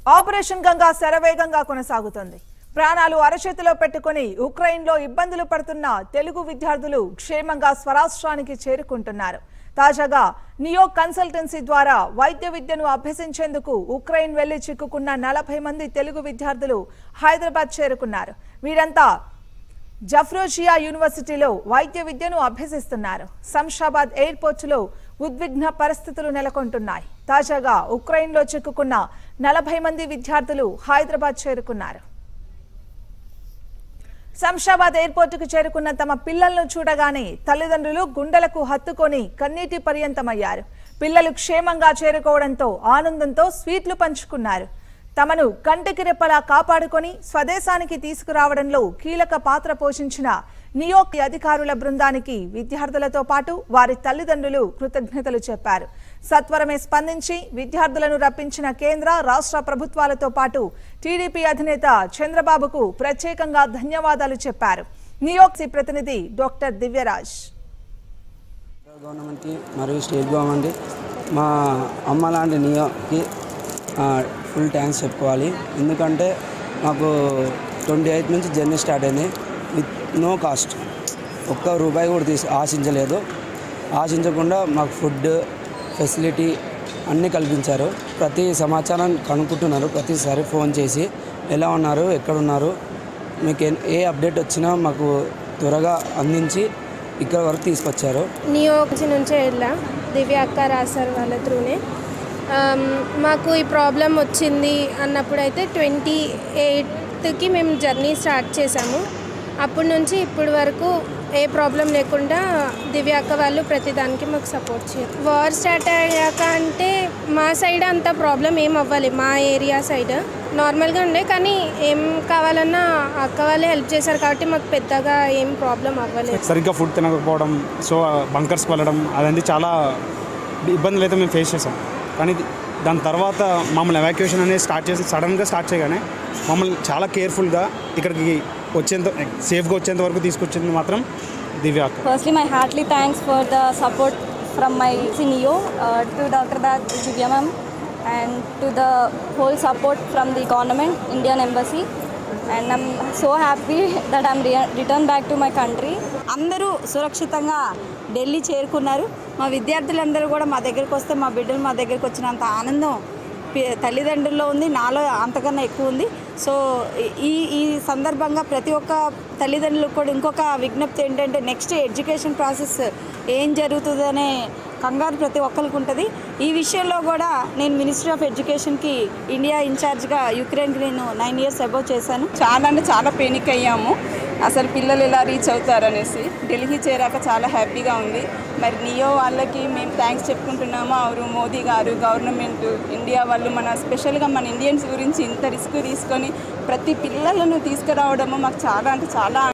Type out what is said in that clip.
Operation Ganga శరవేగంగా కొనసాగుతోంది ప్రాణాలు అరచేతిలో పెట్టుకుని ఉక్రెయిన్లో ఇబ్బందులు పడుతున్న తెలుగు విద్యార్థులు క్షేమంగా స్వరాష్ట్రానికి చేరుకుంటున్నారు తాజాగా నియో కన్సల్టెన్సీ ద్వారా వైద్య విద్యను అభ్యసించేందుకు ఉక్రెయిన్ వెళ్లి చిక్కుకున్న నలభై మంది తెలుగు విద్యార్థులు హైదరాబాద్ చేరుకున్నారు వీరంతా జఫ్రోజియా యూనివర్సిటీలో వైద్య విద్యను అభ్యసిస్తున్నారు శంషాబాద్ ఎయిర్పోర్టులో ఉద్విగ్న పరిస్థితులు నెలకొంటున్నాయి తాజాగా ఉక్రెయిన్లో చిక్కుకున్న నలభై మంది విద్యార్థులు హైదరాబాద్ చేరుకున్నారు శంషాబాద్ ఎయిర్పోర్టుకు చేరుకున్న తమ పిల్లలను చూడగానే తల్లిదండ్రులు గుండెలకు హత్తుకొని కన్నీటి పర్యంతమయ్యారు పిల్లలు క్షేమంగా చేరుకోవడంతో ఆనందంతో స్వీట్లు పంచుకున్నారు తమను కంటికి రెప్పలా కాపాడుకొని స్వదేశానికి తీసుకురావడంలో కీలక పాత్ర పోషించిన నియోక్ అధికారుల బృందానికి విద్యార్థులతో పాటు వారి తల్లిదండ్రులు కృతజ్ఞతలు చెప్పారు సత్వరమే స్పందించి విద్యార్థులను రప్పించిన కేంద్ర రాష్ట్ర ప్రభుత్వాలతో పాటు టీడీపీ అధినేత చంద్రబాబుకు ప్రత్యేకంగా ధన్యవాదాలు చెప్పారు నియోక్సి ప్రతినిధి డాక్టర్ దివ్యరాజ్ గవర్నమెంట్కి మరియు స్టేట్ గవర్నమెంట్ మా అమ్మ లాంటి నియోకి ఫుల్ థ్యాంక్స్ చెప్పుకోవాలి ఎందుకంటే మాకు ట్వంటీ ఎయిత్ నుంచి జర్నీ స్టార్ట్ అయింది విత్ నో కాస్ట్ ఒక్క రూపాయి కూడా తీసి ఆశించలేదు ఆశించకుండా మాకు ఫుడ్ ఫెసిలిటీ అన్నీ కల్పించారు ప్రతి సమాచారం కనుక్కుంటున్నారు ప్రతిసారి ఫోన్ చేసి ఎలా ఉన్నారు ఎక్కడున్నారు మీకు ఏ- ఏ అప్డేట్ వచ్చినా మాకు త్వరగా అందించి ఇక్కడ వరకు తీసుకొచ్చారు నియోక్స్ నుంచే వెళ్ళా దివ్య అక్క రాశారు వాళ్ళ త్రూనే ఆమ్, మాకు ఈ ప్రాబ్లం వచ్చింది అన్నప్పుడు అయితే ట్వంటీ ఎయిత్కి మేము జర్నీ స్టార్ట్ చేసాము అప్పటి నుంచి ఇప్పటి వరకు ఏ ప్రాబ్లం లేకుండా దివ్య అక్క వాళ్ళు ప్రతిదానికి మాకు సపోర్ట్ చేయాలి వార్ స్టార్ట్ అయ్యాక అంటే మా సైడ్ అంత ప్రాబ్లం ఏం అవ్వాలి మా ఏరియా సైడ్ నార్మల్గా ఉండే కానీ ఏం కావాలన్నా అక్క వాళ్ళే హెల్ప్ చేశారు కాబట్టి మాకు పెద్దగా ఏం ప్రాబ్లం అవ్వలేదు సరిగ్గా ఫుడ్ తినకపోవడం సో బంకర్స్కి వెళ్ళడం అదంతా చాలా ఇబ్బందులు అయితే మేము ఫేస్ చేసాం కానీ దాని తర్వాత మమ్మల్ని ఎవాక్యుయేషన్ అనేది స్టార్ట్ చేసి సడన్గా స్టార్ట్ చేయగానే మమ్మల్ని చాలా కేర్ఫుల్గా ఇక్కడికి వచ్చేంత సేఫ్గా వచ్చేంత వరకు తీసుకొచ్చింది మాత్రం దివ్య అక్క Firstly, my heartily thanks for the support from my senior uh, to Dr. Dad Divya ma'am and to the whole support from the government, Indian Embassy. And I'm so happy that I'm re- returned back to my country. అందరూ సురక్షితంగా ఢిల్లీ చేరుకున్నారు మా విద్యార్థులందరూ కూడా మా దగ్గరికి వస్తే మా బిడ్డలు మా దగ్గరికి వచ్చినంత ఆనందం పి- తల్లిదండ్రుల్లో ఉంది నాలో అంతకన్నా ఎక్కువ ఉంది సో ఈ ఈ సందర్భంగా ప్రతి ఒక్క తల్లిదండ్రులకు కూడా ఇంకొక విజ్ఞప్తి ఏంటంటే నెక్స్ట్ ఎడ్యుకేషన్ ప్రాసెస్ ఏం జరుగుతుందనే కంగారు ప్రతి ఒక్కరికి ఉంటుంది ఈ విషయంలో కూడా నేను మినిస్ట్రీ ఆఫ్ ఎడ్యుకేషన్కి ఇండియా ఇన్ఛార్జ్గా యుక్రెయిన్కి నేను నైన్ ఇయర్స్ అబౌవ్ చేశాను చాలా అంటే చాలా పెనిక్ అయ్యాము అసలు పిల్లలు ఎలా రీచ్ అవుతారనేసి ఢిల్లీ చేరాక చాలా హ్యాపీగా ఉంది మరి నియో వాళ్ళకి మేము థ్యాంక్స్ చెప్పుకుంటున్నాము అవరు మోదీ గారు గవర్నమెంట్ ఇండియా వాళ్ళు మన స్పెషల్గా మన ఇండియన్స్ గురించి ఇంత రిస్క్ తీసుకొని ప్రతి పిల్లలను తీసుకురావడము మాకు చాలా అంటే చాలా